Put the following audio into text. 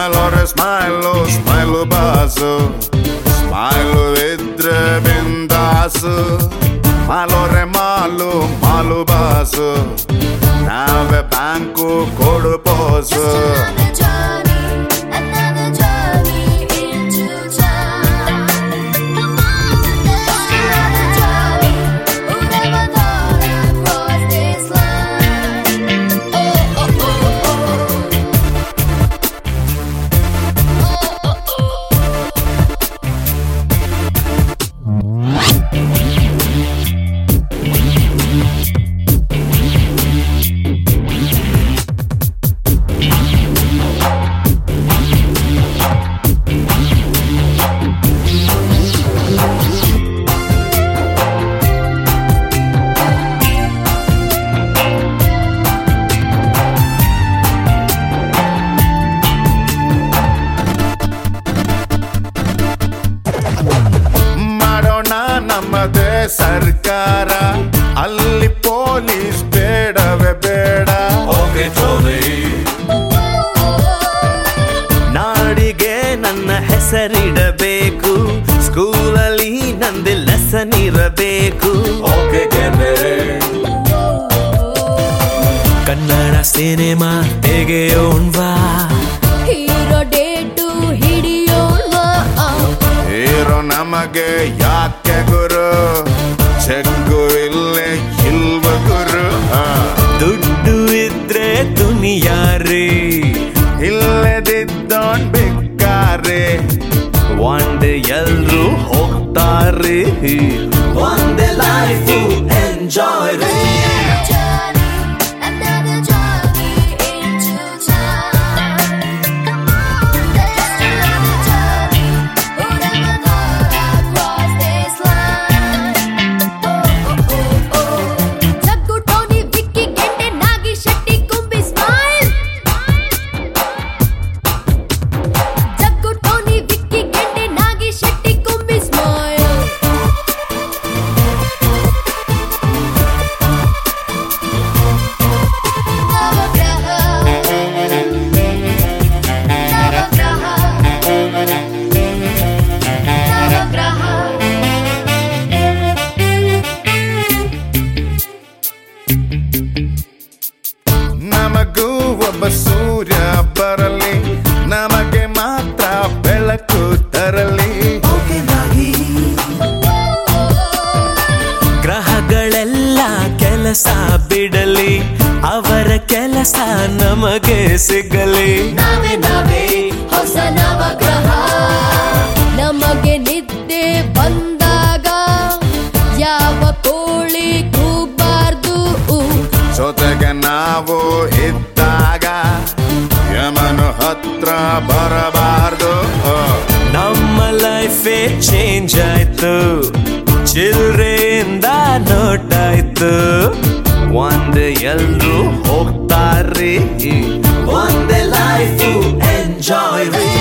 Smile smile smile boss smile ಇದ್ರೆ ಬಿಂದಾಸು ಮಾಲೋರೆ ಮಾಲು ಮಾಲು ಬಾಸು ನಾವೇ ಬ್ಯಾಂಕು ಕೊಡು pose Another journey, another journey into time. Come on, let's another journey. Who never thought I'd cross this line? Oh, oh, oh, oh. ಮಾಡೋಣ ನಮ್ಮದೇ ಸರ್ಕಾರ ಅಲ್ಲಿ ಪೊಲೀಸ್ ಬೇಡವೇ ಬೇಡ Okay, Tony. ನಾಡಿಗೆ ನನ್ನ ಹೆಸರಿಡಬೇಕು ಸ್ಕೂಲಲ್ಲಿ ನಂದೆ ಲೆಸನ್ ಇರಬೇಕು Okay, Kenny. ಕನ್ನಡ ಸಿನಿಮಾ ತೆಗೆಯೋಣ್ವಾ ಹೀರೋ ಡೇಟು ಹಿಡಿಯೋಣ ಹೀರೋ ನಮಗೆ ಯಾಕೆ ಗುರು ಚೆಕ್ಕು ಇಲ್ಲೇ ಇಲ್ವ ಗುರು ಆ, ದುಡ್ಡು ಇದ್ರೆ ದುನಿಯಾರಿ ಇಲ್ಲದಿದ್ದೋನ್ ಬೇಕಾರೆ ಒಂದೆ ಎಲ್ರು ಹೋಗ್ತಾರೆ ಒಂದೇ life enjoy journey, another journey into time. Come on, let's another journey. Who never thought I'd cross this line? Oh, oh, oh, oh. Jaggu Tony Vicky Gende Nagi Shetty Kumbi smile Jaggu Tony Vicky Gende Nagi Shetty Kumbi smile Navagraha Navagraha ನವಗ್ರಹ ನಮಗೂ ಒಬ್ಬ ಸೂರ್ಯ ಬರಲಿ ನಮಗೆ ಮಾತ್ರ ಬೆಳಕು ತರಲಿ ಗ್ರಹಗಳೆಲ್ಲ ಕೆಲಸ ಬಿಡಲಿ ಅವರ ಕೆಲಸ ನಮಗೆ ಸಿಗಲಿ ನಾವೇ ನಾವೇ ಹೊಸ ನವಗ್ರಹ ನಮಗೆ ನಿದ್ದೆ ಬಂದಾಗ ಯಾವ ಕೋಳಿ ಕೂಗಬಾರ್ದು ಜೊತೆಗೆ ನಾವು ಇದ್ದಾಗ ಯಮನು ಹತ್ರ ಬರಬಾರ್ದು ಆ. ನಮ್ಮ ಲೈಫೇ ಚೇಂಜ್ ಆಯ್ತು ಚಿಲ್ರೆಯಿಂದ ನೋಟಾಯ್ತು ಒಂದೇ ಎಲ್ರು ಹೋಗ್ತಾರೆ ಒಂದೇ ಲೈಫು ಎಂಜಾಯ್